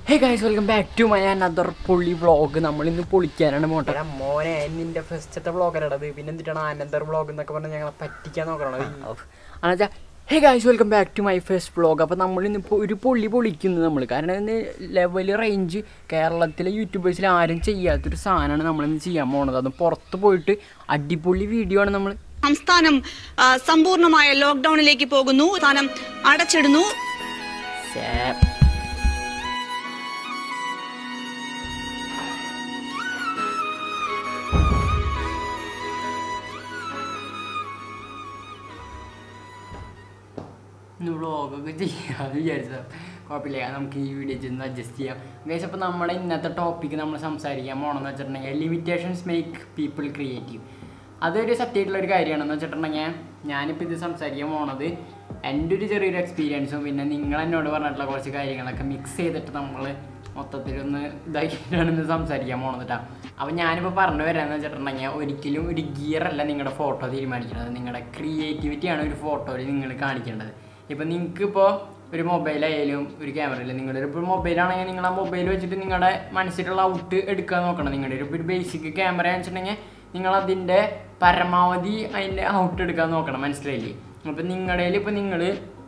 hey guys welcome back to my another പൊള്ളി vlog നമ്മൾ ഇന്ന് പൊളിക്കാനാണ് പോട്ടെ എടാ മോനെ നിന്റെ ഫസ്റ്റത്തെ വ്ളോഗരടത് പിന്നെ എന്തിട്ടാണ് അനന്തർ വ്ളോഗ് എന്നൊക്കെ പറഞ്ഞ് ഞങ്ങളെ പറ്റിക്കാൻ നോക്കണത് എന്നുവെച്ചാൽ hey guys welcome back to my first vlog അപ്പോൾ നമ്മൾ ഇന്ന് ഇപ്പോൾ ഒരു പൊള്ളി പൊളിക്കുന്നു നമ്മൾ കാരണം ഇന്ന് ലെവൽ റേഞ്ച് കേരളത്തിലെ യൂട്യൂബേഴ്സിൽ ആരും ചെയ്യാത്തൊരു സാധനമാണ് നമ്മളിന്ന് ചെയ്യാൻ പോണത് അത് പുറത്ത് പോയിട്ട് അടിപൊളി വീഡിയോ ആണ് നമ്മൾ സംസ്ഥാനം ആ, സമ്പൂർണ്ണമായ ലോക്ക്ഡൌണിലേക്ക് പോകുന്നു സ്ഥാനം അടച്ചിടുന്നു ഇന്ന് വ്ളോഗൊക്കെ ചെയ്യാമെന്ന് വിചാരിച്ചത് കുഴപ്പമില്ല നമുക്ക് ഈ വീഡിയോ ചെന്ന് അഡ്ജസ്റ്റ് ചെയ്യാം ഗൈസ് അപ്പോൾ നമ്മുടെ ഇന്നത്തെ ടോപ്പിക്ക് നമ്മൾ സംസാരിക്കാൻ പോകണമെന്ന് വെച്ചിട്ടുണ്ടെങ്കിൽ ലിമിറ്റേഷൻസ് മേക്ക് പീപ്പിൾ ക്രിയേറ്റീവ് അതൊരു സത്യമായിട്ടുള്ള ഒരു കാര്യമാണെന്ന് വെച്ചിട്ടുണ്ടെങ്കിൽ ഞാനിപ്പോൾ ഇത് സംസാരിക്കാൻ പോണത് എൻ്റെ ഒരു ചെറിയൊരു എക്സ്പീരിയൻസും പിന്നെ നിങ്ങൾ എന്നോട് പറഞ്ഞിട്ടുള്ള കുറച്ച് കാര്യങ്ങളൊക്കെ മിക്സ് ചെയ്തിട്ട് നമ്മൾ മൊത്തത്തിലൊന്ന് ഇതാക്കിയിട്ടാണ് ഇന്ന് സംസാരിക്കാൻ പോണത് കേട്ടോ അപ്പോൾ ഞാനിപ്പോൾ പറഞ്ഞു വരാമെന്ന് വെച്ചിട്ടുണ്ടെങ്കിൽ ഒരിക്കലും ഒരു ഗിയറല്ല നിങ്ങളുടെ ഫോട്ടോ തീരുമാനിക്കുന്നത് നിങ്ങളുടെ ക്രിയേറ്റിവിറ്റിയാണ് ഒരു ഫോട്ടോയിൽ നിങ്ങൾ കാണിക്കേണ്ടത് ഇപ്പം നിങ്ങൾക്ക് ഇപ്പോൾ ഒരു മൊബൈലായാലും ഒരു ക്യാമറയിൽ നിങ്ങളുടെ ഇപ്പോൾ മൊബൈലാണെങ്കിൽ നിങ്ങൾ ആ മൊബൈൽ വെച്ചിട്ട് നിങ്ങളുടെ മനസ്സിലുള്ള ഔട്ട് എടുക്കാൻ നോക്കണം നിങ്ങളുടെ ഒരു ഒരു ബേസിക് ക്യാമറ വെച്ചിട്ടുണ്ടെങ്കിൽ നിങ്ങൾ അതിൻ്റെ പരമാവധി അതിൻ്റെ ഔട്ട് എടുക്കാൻ നോക്കണം മനസ്സിലായില്ലേ അപ്പം നിങ്ങളുടെ ഇപ്പോൾ നിങ്ങൾ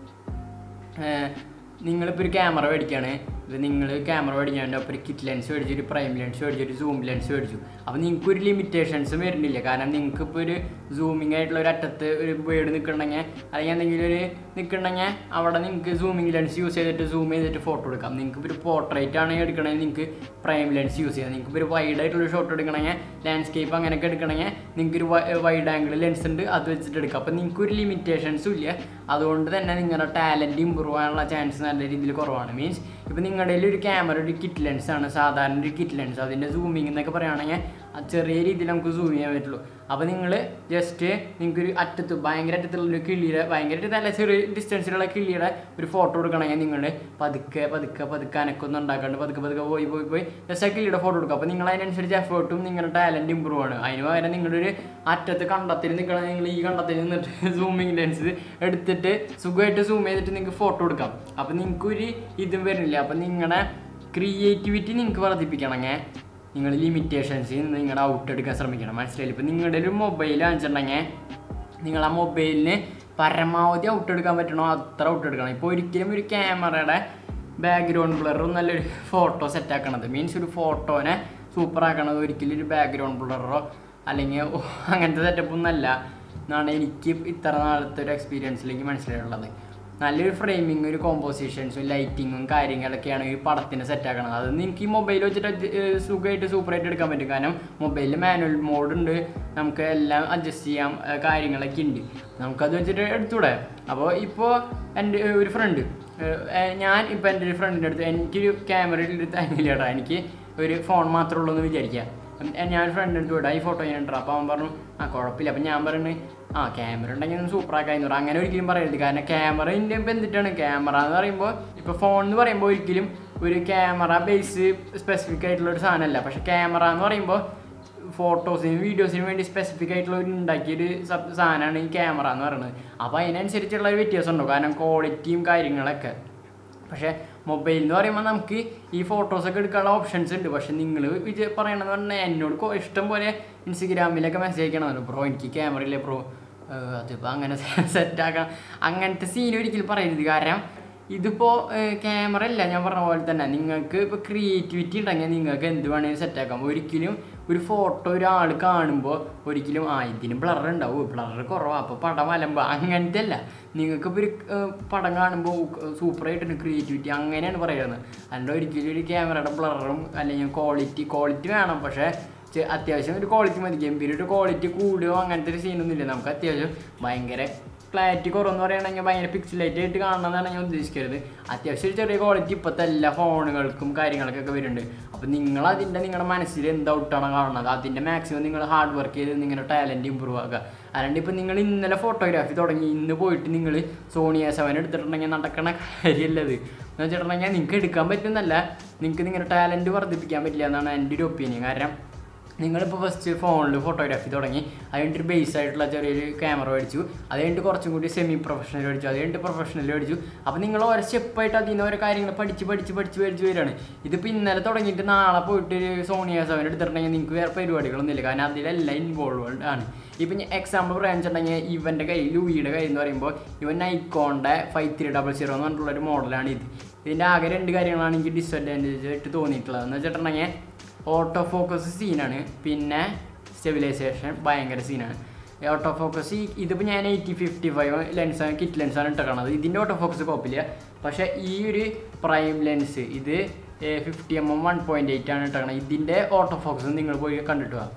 നിങ്ങളിപ്പോൾ ഒരു ക്യാമറ മേടിക്കുകയാണ് ഇത് നിങ്ങൾ ക്യാമറ മേടിക്കാണ്ട് അപ്പോൾ ഒരു കിറ്റ് ലെൻസ് മേടിച്ചു ഒരു പ്രൈം ലെൻസ് മേടിച്ചു ഒരു സൂം ലെൻസ് മേടിച്ചു അപ്പോൾ നിങ്ങൾക്ക് ഒരു ലിമിറ്റേഷൻസും വരുന്നില്ല കാരണം നിങ്ങൾക്ക് ഇപ്പോൾ ഒരു സൂമിങ് ആയിട്ടുള്ള ഒരു അറ്റത്ത് ഒരു വേർഡ് നിൽക്കണമെങ്കിൽ അല്ലെങ്കിൽ എന്തെങ്കിലും ഒരു നിൽക്കണമെങ്കിൽ അവിടെ നിങ്ങൾക്ക് സൂമിങ് ലെൻസ് യൂസ് ചെയ്തിട്ട് സൂം ചെയ്തിട്ട് ഫോട്ടോ എടുക്കാം നിങ്ങൾക്ക് ഒരു പോർട്രേറ്റ് ആണ് എടുക്കണമെങ്കിൽ നിങ്ങൾക്ക് പ്രൈം ലെൻസ് യൂസ് ചെയ്യാം നിങ്ങൾക്ക് ഒരു വൈഡ് ആയിട്ടുള്ള ഷോട്ട് എടുക്കണമെങ്കിൽ ലാൻഡ്സ്കേപ്പ് അങ്ങനെയൊക്കെ എടുക്കണമെങ്കിൽ നിങ്ങൾക്ക് ഒരു വൈഡ് ആംഗിൾ ലെൻസ് ഉണ്ട് അത് വെച്ചിട്ട് എടുക്കാം അപ്പോൾ നിങ്ങൾക്ക് ഒരു ലിമിറ്റേഷൻസും ഇല്ല അതുകൊണ്ട് തന്നെ നിങ്ങളുടെ ടാലൻറ്റ് ഇമ്പ്രൂവ് ആകാനുള്ള ചാൻസ് നല്ല രീതിയിൽ കുറവാണ് മീൻസ് ഇപ്പോൾ നിങ്ങളുടെ കയ്യിൽ ഒരു ക്യാമറ ഒരു കിറ്റ് ലെൻസ് ആണ് സാധാരണ ഒരു കിറ്റ് ലെൻസ് അതിൻ്റെ സൂമിങ് എന്നൊക്കെ പറയുകയാണെങ്കിൽ അത് ചെറിയ രീതിയിൽ നമുക്ക് സൂം ചെയ്യാൻ പറ്റുള്ളൂ അപ്പോൾ നിങ്ങൾ ജസ്റ്റ് നിങ്ങൾക്കൊരു അറ്റത്ത് ഭയങ്കര അറ്റത്തുള്ള ഒരു കിളിയുടെ ഭയങ്കര നല്ല ചെറിയ ഡിസ്റ്റൻസിലുള്ള കിളിയുടെ ഒരു ഫോട്ടോ എടുക്കണമെങ്കിൽ നിങ്ങൾ പതുക്കെ പതുക്കെ പതുക്കെ അനക്കൊന്നും ഉണ്ടാക്കാണ്ട് പതുക്കെ പതുക്കെ പോയി പോയി പോയി ജസ്റ്റ് ആ കിളിയുടെ ഫോട്ടോ എടുക്കുക അപ്പോൾ നിങ്ങൾ അതിനനുസരിച്ച് എഫേർട്ടും നിങ്ങളുടെ ടാലൻറ്റ് ഇമ്പ്രൂവ് ആണ് അതിന് പകരം നിങ്ങളുടെ ഒരു അറ്റത്ത് കണ്ടത്തിൽ നിൽക്കണം നിങ്ങൾ ഈ കണ്ടത്തിൽ നിന്നിട്ട് സൂമിങ് ലെൻസ് എടുത്തിട്ട് സുഖമായിട്ട് സൂം ചെയ്തിട്ട് നിങ്ങൾക്ക് ഫോട്ടോ എടുക്കാം അപ്പോൾ നിങ്ങൾക്കൊരു ഇതും വരുന്നില്ല അപ്പോൾ നിങ്ങളുടെ ക്രിയേറ്റിവിറ്റി നിങ്ങൾക്ക് വർദ്ധിപ്പിക്കണമെങ്കിൽ നിങ്ങൾ ലിമിറ്റേഷൻസിൽ നിന്ന് നിങ്ങളുടെ ഔട്ട് എടുക്കാൻ ശ്രമിക്കണം മനസ്സിലായില്ല ഇപ്പോൾ നിങ്ങളുടെ ഒരു മൊബൈൽ വാങ്ങിച്ചിട്ടുണ്ടെങ്കിൽ നിങ്ങൾ ആ മൊബൈലിന് പരമാവധി ഔട്ട് എടുക്കാൻ പറ്റണോ അത്ര ഔട്ട് എടുക്കണം ഇപ്പോൾ ഒരിക്കലും ഒരു ക്യാമറയുടെ ബാക്ക്ഗ്രൗണ്ട് ബ്ലറും നല്ലൊരു ഫോട്ടോ സെറ്റ് ആക്കണത് മീൻസ് ഒരു ഫോട്ടോനെ സൂപ്പർ ആക്കണത് ഒരിക്കലും ഒരു ബാക്ക്ഗ്രൗണ്ട് ബ്ലറോ അല്ലെങ്കിൽ അങ്ങനത്തെ സെറ്റപ്പ് ഒന്നല്ല എന്നാണ് എനിക്ക് ഇത്ര നാളത്തെ ഒരു എക്സ്പീരിയൻസിലേക്ക് മനസ്സിലായിട്ടുള്ളത് നല്ലൊരു ഫ്രെയിമിങ് ഒരു കോമ്പോസിഷൻസും ലൈറ്റിങ്ങും കാര്യങ്ങളൊക്കെയാണ് ഈ പടത്തിന് സെറ്റ് ആക്കണത് അത് നിങ്ങൾക്ക് ഈ മൊബൈൽ വെച്ചിട്ട് adj- ഏർ സുഖമായിട്ട് സൂപ്പറായിട്ട് എടുക്കാൻ പറ്റും കാരണം മൊബൈലിൽ മാനുവൽ മോഡ് ഉണ്ട് നമുക്ക് എല്ലാം അഡ്ജസ്റ്റ് ചെയ്യാം ഏർ കാര്യങ്ങളൊക്കെ ഉണ്ട് നമുക്കത് വെച്ചിട്ട് എടുത്തൂടെ അപ്പോൾ ഇപ്പോൾ എൻ്റെ ഒരു ഫ്രണ്ട് ഞാൻ ഇപ്പോൾ എൻ്റെ ഒരു ഫ്രണ്ടിൻ്റെ അടുത്ത് എനിക്കൊരു ക്യാമറയിൽ എടുത്ത് തന്നില്ലേടാ എനിക്ക് ഒരു ഫോൺ മാത്രമേ ഉള്ളൂ എന്ന് വിചാരിക്കുക ഉം, ഏ, ഞാൻ ഫ്രണ്ട് എടുത്ത് വിടാം ഈ ഫോട്ടോ ഞാൻ ഇട്ടാ അപ്പോൾ അവൻ പറഞ്ഞു ആ കുഴപ്പമില്ല അപ്പം ഞാൻ പറഞ്ഞു ആ ക്യാമറ ഉണ്ടെങ്കിൽ ഒന്ന് സൂപ്പർ ആക്കാന്ന് പറഞ്ഞു അങ്ങനെ ഒരിക്കലും പറയരുത് കാരണം ക്യാമറ ഇപ്പം എന്തിട്ടാണ് ക്യാമറ എന്ന് പറയുമ്പോൾ ഇപ്പോൾ ഫോൺ എന്ന് പറയുമ്പോൾ ഒരിക്കലും ഒരു ക്യാമറ ബേസ് സ്പെസിഫിക് ആയിട്ടുള്ള ഒരു സാധനമല്ല പക്ഷേ ക്യാമറ എന്ന് പറയുമ്പോൾ ഫോട്ടോസിനും വീഡിയോസിനും വേണ്ടി സ്പെസിഫിക് ആയിട്ടുള്ള ഒരു ഉണ്ടാക്കിയൊരു സബ് സാധനമാണ് ഈ ക്യാമറ എന്ന് പറയുന്നത് അപ്പോൾ അതിനനുസരിച്ചുള്ള ഒരു വ്യത്യാസം ഉണ്ടോ കാരണം ക്വാളിറ്റിയും കാര്യങ്ങളൊക്കെ പക്ഷേ മൊബൈൽ എന്ന് പറയുമ്പോൾ നമുക്ക് ഈ ഫോട്ടോസൊക്കെ എടുക്കാനുള്ള ഓപ്ഷൻസ് ഉണ്ട് പക്ഷെ നിങ്ങൾ വിജയ പറയണമെന്ന് പറഞ്ഞാൽ എന്നോട് കൊ- ഇഷ്ടം പോലെ ഇൻസ്റ്റഗ്രാമിലൊക്കെ മെസ്സേജ് അയക്കണമല്ലോ ബ്രോ എനിക്ക് ക്യാമറ ഇല്ലേ ബ്രോ അതിപ്പോൾ അങ്ങനെ സെറ്റാക്കാം അങ്ങനത്തെ സീൻ ഒരിക്കലും പറയരുത് കാരണം ഇതിപ്പോൾ ക്യാമറ അല്ല ഞാൻ പറഞ്ഞ പോലെ തന്നെ നിങ്ങൾക്ക് ഇപ്പോൾ ക്രിയേറ്റിവിറ്റി ഉണ്ടെങ്കിൽ നിങ്ങൾക്ക് എന്ത് വേണമെങ്കിലും സെറ്റാക്കാം ഒരിക്കലും ഒരു ഫോട്ടോ ഒരാൾ കാണുമ്പോൾ ഒരിക്കലും ആ ഇതിന് ബ്ലർ ഉണ്ടാവും ബ്ലർ കുറവാണ് അപ്പോൾ പടം അലമ്പ അങ്ങനത്തെ അല്ല നിങ്ങൾക്കിപ്പോൾ ഒരു ഏർ, പടം കാണുമ്പോൾ സൂപ്പറായിട്ടുണ്ട് ക്രിയേറ്റിവിറ്റി അങ്ങനെയാണ് പറയുന്നത് അല്ലാണ്ട് ഒരിക്കലും ഒരു ക്യാമറയുടെ ബ്ലറും അല്ലെങ്കിൽ ക്വാളിറ്റി ക്വാളിറ്റി വേണം പക്ഷേ ചെ- അത്യാവശ്യം ഒരു ക്വാളിറ്റി മതി ഗംഭീര ഒരു ക്വാളിറ്റി കൂടുകയോ അങ്ങനത്തെ ഒരു സീനൊന്നും ഇല്ല നമുക്ക് അത്യാവശ്യം ഭയങ്കര ക്ലാരിറ്റി കുറവെന്ന് പറയുകയാണെങ്കിൽ ഭയങ്കര പിക്സലേറ്റ് ആയിട്ട് കാണണമെന്നാണ് ഞാൻ ഉദ്ദേശിക്കരുത് അത്യാവശ്യം ഒരു ചെറിയ ക്വാളിറ്റി ഇപ്പോഴത്തെ എല്ലാ ഫോണുകൾക്കും കാര്യങ്ങൾക്കൊക്കെ വരുന്നുണ്ട് അപ്പോൾ നിങ്ങൾ അതിൻ്റെ നിങ്ങളുടെ മനസ്സിൽ എന്ത് ഔട്ടാണ് കാണുന്നത് അതിൻ്റെ മാക്സിമം നിങ്ങൾ ഹാർഡ് വർക്ക് ചെയ്ത് നിങ്ങളുടെ ടാലൻറ്റ് ഇമ്പ്രൂവ് ആക്കുക അല്ലാണ്ട് ഇപ്പോൾ നിങ്ങൾ ഇന്നലെ ഫോട്ടോഗ്രാഫി തുടങ്ങി ഇന്ന് പോയിട്ട് നിങ്ങൾ സോണി എ സെവൻ എടുത്തിട്ടുണ്ടെങ്കിൽ നടക്കണ കാര്യമല്ലത് എന്ന് വെച്ചിട്ടുണ്ടെങ്കിൽ നിങ്ങൾക്ക് എടുക്കാൻ പറ്റുന്നല്ല നിങ്ങൾക്ക് നിങ്ങളുടെ ടാലൻറ്റ് വർദ്ധിപ്പിക്കാൻ പറ്റില്ല എന്നാണ് എൻ്റെ ഒരു ഒപ്പീനിയൻ കാരണം നിങ്ങളിപ്പോൾ ഫസ്റ്റ് ഫോണിൽ ഫോട്ടോഗ്രാഫി തുടങ്ങി അത് കഴിഞ്ഞിട്ട് ബേസ് ആയിട്ടുള്ള ചെറിയൊരു ക്യാമറ മേടിച്ചു അത് കഴിഞ്ഞിട്ട് കുറച്ചും കൂടി സെമി പ്രൊഫഷണൽ മേടിച്ചു അത് കഴിഞ്ഞിട്ട് പ്രൊഫഷണൽ മേടിച്ചു അപ്പോൾ നിങ്ങൾ ഓരോ സ്റ്റെപ്പായിട്ട് അതിൽ നിന്ന് ഓരോ കാര്യങ്ങൾ പഠിച്ച് പഠിച്ച് പഠിച്ച് പഠിച്ച് വരികയാണ് ഇതിപ്പോൾ ഇന്നലെ തുടങ്ങിയിട്ട് നാളെ പോയിട്ട് ഒരു സോണിയ സെവൻ എടുത്തിട്ടുണ്ടെങ്കിൽ നിങ്ങൾക്ക് വേറെ പരിപാടികളൊന്നുമില്ല കാരണം അതിലെല്ലാം ഇൻവോൾവ്ഡ് ആണ് ഇപ്പം ഞാൻ എക്സാമ്പിൾ പറയാന്നുവെച്ചിട്ടുണ്ടെങ്കിൽ ഇവൻ്റെ കയ്യിൽ ലൂയിയുടെ കയ്യിൽ എന്ന് പറയുമ്പോൾ ഇവൻ നൈക്കോണിൻ്റെ ഫൈവ് ത്രീ ഡബിൾ സീറോ എന്ന് പറഞ്ഞിട്ടുള്ളൊരു മോഡലാണ് ഇത് ഇതിൻ്റെ ആകെ രണ്ട് കാര്യങ്ങളാണ് എനിക്ക് ഡിസ്അഡ്വാൻറ്റേജ് ആയിട്ട് തോന്നിയിട്ടുള്ളത് എന്ന് വെച്ചിട്ടുണ്ടെങ്കിൽ ഓട്ടോ ഫോക്കസ് സീനാണ് പിന്നെ സ്റ്റെബിലൈസേഷൻ ഭയങ്കര സീനാണ് ഓട്ടോ ഫോക്കസ് ഈ ഇതിപ്പോൾ ഞാൻ എയ്റ്റി ഫിഫ്റ്റി ഫൈവ് ലെൻസാണ് കിറ്റ് ലെൻസാണ് ഇട്ടേക്കണത് ഇതിൻ്റെ ഓട്ടോ ഫോക്കസ് കുഴപ്പമില്ല പക്ഷേ ഈ ഒരു പ്രൈം ലെൻസ് ഇത് fifty M M one point eight ആണ് ഇട്ടേക്കണത് ഇതിൻ്റെ ഓട്ടോ ഫോക്കസ് നിങ്ങൾ പോയി കണ്ടിട്ട് വാ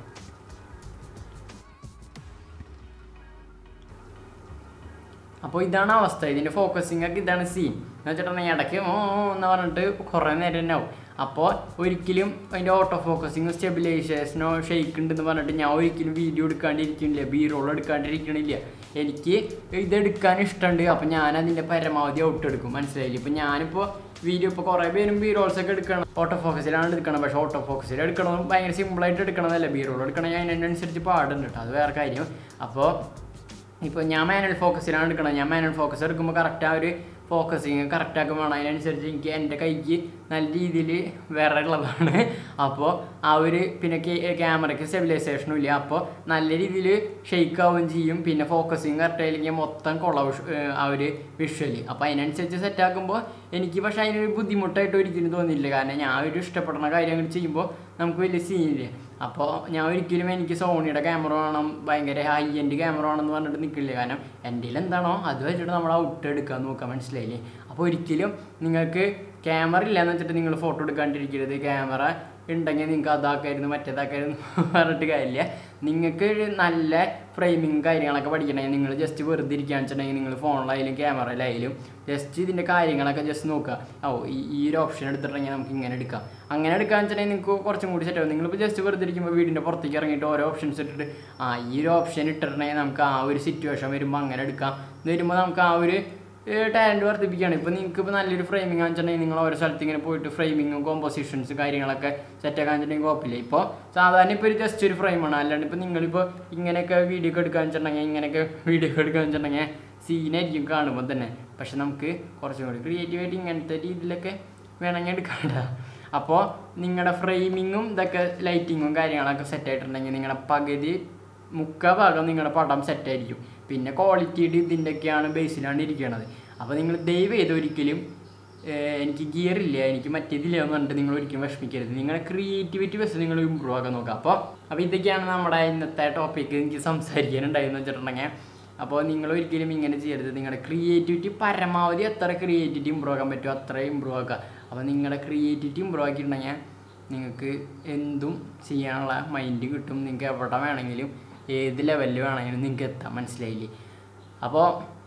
അപ്പോൾ ഇതാണ് അവസ്ഥ ഇതിൻ്റെ ഫോക്കസിങ് ഒക്കെ ഇതാണ് സീൻ എന്ന് വെച്ചിട്ടുണ്ടെങ്കിൽ ഇടയ്ക്ക് ഓ ഓ എന്ന് പറഞ്ഞിട്ട് കുറേ നേരം തന്നെ ആവും അപ്പോൾ ഒരിക്കലും അതിൻ്റെ ഓട്ടോ ഫോക്കസിങ് സ്റ്റെബിലൈസേഷനോ ഷെയ്ക്ക് ഉണ്ടെന്ന് പറഞ്ഞിട്ട് ഞാൻ ഒരിക്കലും വീഡിയോ എടുക്കാണ്ടിരിക്കുന്നില്ല ബി റോൾ എടുക്കാണ്ടിരിക്കണില്ല എനിക്ക് ഇതെടുക്കാൻ ഇഷ്ടമുണ്ട് അപ്പോൾ ഞാൻ അതിൻ്റെ പരമാവധി ഔട്ട് എടുക്കും മനസ്സിലായില്ല ഇപ്പോൾ ഞാനിപ്പോൾ വീഡിയോ ഇപ്പോൾ കുറേ പേരും ബി റോൾസ് ഒക്കെ എടുക്കണം ഓട്ടോ ഫോക്കസിലാണ് എടുക്കണം പക്ഷേ ഓട്ടോ ഫോക്കസിൽ എടുക്കണതും ഭയങ്കര സിമ്പിളായിട്ട് എടുക്കണതല്ല ബി റോൾ എടുക്കണമെങ്കിൽ അതിനനുസരിച്ച് പാടുണ്ട് കേട്ടോ അത് വേറെ കാര്യം അപ്പോൾ ഇപ്പോൾ ഞാൻ മാനുവൽ ഫോക്കസിലാണ് എടുക്കണം ഞാൻ മാനുവൽ ഫോക്കസ് എടുക്കുമ്പോൾ കറക്റ്റ് ആ ഒരു ഫോക്കസിങ് കറക്റ്റ് ആക്കും വേണം അതിനനുസരിച്ച് എനിക്ക് എൻ്റെ കൈക്ക് നല്ല രീതിയിൽ വേറെ ഉള്ളതാണ് അപ്പോൾ ആ ഒരു പിന്നെ ക്യാമറയ്ക്ക് സ്റ്റെബിലൈസേഷനും ഇല്ല അപ്പോൾ നല്ല രീതിയിൽ ഷെയ്ക്ക് ആവുകയും ചെയ്യും പിന്നെ ഫോക്കസിങ് കറക്റ്റ് ആയില്ലെങ്കിൽ മൊത്തം കൊളവ് ആ ഒരു വിഷ്വലി അപ്പോൾ അതിനനുസരിച്ച് സെറ്റ് ആക്കുമ്പോൾ എനിക്ക് പക്ഷേ അതിനൊരു ബുദ്ധിമുട്ടായിട്ട് ഒരിക്കലും തോന്നിയില്ല കാരണം ഞാൻ ഒരു ഇഷ്ടപ്പെടുന്ന കാര്യങ്ങൾ ചെയ്യുമ്പോൾ നമുക്ക് വലിയ സീനില്ല അപ്പോൾ ഞാൻ ഒരിക്കലും എനിക്ക് സോണിയുടെ ക്യാമറ വേണം ഭയങ്കര ഹൈ എൻഡ് ക്യാമറ വേണമെന്ന് പറഞ്ഞിട്ട് നിൽക്കില്ല കാരണം എൻ്റെ കയ്യിൽ എന്താണോ അത് വെച്ചിട്ട് നമ്മൾ ഔട്ട് എടുക്കാൻ നോക്കാൻ മനസ്സിലായില്ലേ അപ്പോൾ ഒരിക്കലും നിങ്ങൾക്ക് ക്യാമറ ഇല്ലയെന്ന് വെച്ചിട്ട് നിങ്ങൾ ഫോട്ടോ എടുക്കാണ്ടിരിക്കരുത് ക്യാമറ ഉണ്ടെങ്കിൽ നിങ്ങൾക്ക് അതാക്കായിരുന്നു മറ്റേതാക്കായിരുന്നു പറഞ്ഞിട്ട് കാര്യമില്ല നിങ്ങൾക്ക് ഒരു നല്ല ഫ്രെയിമിങ് കാര്യങ്ങളൊക്കെ പഠിക്കണമെങ്കിൽ നിങ്ങൾ ജസ്റ്റ് വെറുതെ ഇരിക്കുകയാണെന്ന് വെച്ചിട്ടുണ്ടെങ്കിൽ നിങ്ങൾ ഫോണിലായാലും ക്യാമറയിലായാലും ജസ്റ്റ് ഇതിൻ്റെ കാര്യങ്ങളൊക്കെ ജസ്റ്റ് നോക്കുക ഓ ഈ ഈ ഒരു ഓപ്ഷൻ എടുത്തിട്ടുണ്ടെങ്കിൽ നമുക്ക് ഇങ്ങനെ എടുക്കാം അങ്ങനെ എടുക്കാന്ന് വെച്ചിട്ടുണ്ടെങ്കിൽ നിങ്ങൾക്ക് കുറച്ചും കൂടി സെറ്റ് ആവും നിങ്ങളിപ്പോൾ ജസ്റ്റ് വെറുതെ ഇരിക്കുമ്പോൾ വീടിൻ്റെ പുറത്തേക്ക് ഇറങ്ങിയിട്ട് ഓരോ ഓപ്ഷൻസ് ഇട്ടിട്ട് ആ ഈ ഒരു ഓപ്ഷൻ ഇട്ടിട്ടുണ്ടെങ്കിൽ നമുക്ക് ആ ഒരു സിറ്റുവേഷൻ വരുമ്പോൾ അങ്ങനെ എടുക്കാം ഇത് വരുമ്പോൾ നമുക്ക് ആ ഒരു ടാലൻറ്റ് വർദ്ധിപ്പിക്കുകയാണ് ഇപ്പോൾ നിങ്ങൾക്ക് ഇപ്പോൾ നല്ലൊരു ഫ്രെയിമിംഗ് വെച്ചിട്ടുണ്ടെങ്കിൽ നിങ്ങൾ ഓരോ സ്ഥലത്ത് ഇങ്ങനെ പോയിട്ട് ഫ്രെയിമിങ്ങും കോമ്പോസിഷൻസ് കാര്യങ്ങളൊക്കെ സെറ്റാക്കാൻ വെച്ചിട്ടുണ്ടെങ്കിൽ കുഴപ്പമില്ല ഇപ്പോൾ സാധാരണ ഇപ്പോൾ ഒരു ജസ്റ്റ് ഒരു ഫ്രെയിമാണ് അല്ലാണ്ട് ഇപ്പോൾ നിങ്ങളിപ്പോൾ ഇങ്ങനെയൊക്കെ വീഡിയോ ഒക്കെ എടുക്കാൻ വെച്ചിട്ടുണ്ടെങ്കിൽ ഇങ്ങനെയൊക്കെ വീഡിയോ ഒക്കെ എടുക്കാൻ വെച്ചിട്ടുണ്ടെങ്കിൽ സീനായിരിക്കും കാണുമ്പോൾ തന്നെ പക്ഷെ നമുക്ക് കുറച്ചും കൂടി ക്രിയേറ്റീവായിട്ട് ഇങ്ങനത്തെ രീതിയിലൊക്കെ വേണമെങ്കിൽ എടുക്കണ്ട അപ്പോൾ നിങ്ങളുടെ ഫ്രെയിമിങ്ങും ഇതൊക്കെ ലൈറ്റിങ്ങും കാര്യങ്ങളൊക്കെ സെറ്റ് ആയിട്ടുണ്ടെങ്കിൽ നിങ്ങളുടെ പകുതി മുക്കാ ഭാഗം നിങ്ങളുടെ പടം സെറ്റായിരിക്കും പിന്നെ ക്വാളിറ്റിയുടെ ഇതിൻ്റെയൊക്കെയാണ് ബേസിലാണ് ഇരിക്കണത് അപ്പോൾ നിങ്ങൾ ദയവ് ചെയ്ത് ഒരിക്കലും ഏഹ്, എനിക്ക് ഗിയർ ഇല്ല എനിക്ക് മറ്റേതില്ല എന്ന് പറഞ്ഞിട്ട് നിങ്ങൾ ഒരിക്കലും വിഷമിക്കരുത് നിങ്ങളുടെ ക്രിയേറ്റിവിറ്റി വെച്ച് നിങ്ങൾ ഇമ്പ്രൂവ് ആക്കാൻ നോക്കുക അപ്പോൾ അപ്പോൾ ഇതൊക്കെയാണ് നമ്മുടെ ഇന്നത്തെ ടോപ്പിക്ക് എനിക്ക് സംസാരിക്കാനുണ്ടായെന്ന് വെച്ചിട്ടുണ്ടെങ്കിൽ അപ്പോൾ നിങ്ങൾ ഒരിക്കലും ഇങ്ങനെ ചെയ്യരുത് നിങ്ങളുടെ ക്രിയേറ്റിവിറ്റി പരമാവധി എത്ര ക്രിയേറ്റിവിറ്റി ഇമ്പ്രൂവ് ആക്കാൻ പറ്റുമോ അത്ര ഇമ്പ്രൂവ് ആക്കുക അപ്പോൾ നിങ്ങളുടെ ക്രിയേറ്റിവിറ്റി ഇമ്പ്രൂവ് ആക്കിയിട്ടുണ്ടെങ്കിൽ നിങ്ങൾക്ക് എന്തും ചെയ്യാനുള്ള മൈൻഡ് കിട്ടും നിങ്ങൾക്ക് എവിടെ വേണമെങ്കിലും ഏത് ലെവലിൽ വേണമെങ്കിലും നിങ്ങൾക്ക് എത്താം മനസ്സിലായില്ലേ അപ്പോൾ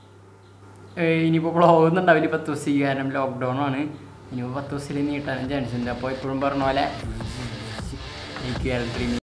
ഇനിയിപ്പോൾ ബ്ലോഗൊന്നും ഉണ്ടാവില്ല പത്ത് ദിവസം ഈ കാരണം ലോക്ക്ഡൗൺ ആണ് ഇനിയിപ്പോൾ പത്ത് ദിവസത്തിൽ നീട്ടാനും ചാൻസ് ഉണ്ട് അപ്പോൾ ഇപ്പോഴും പറഞ്ഞ പോലെ എനിക്ക് ഡ്രീം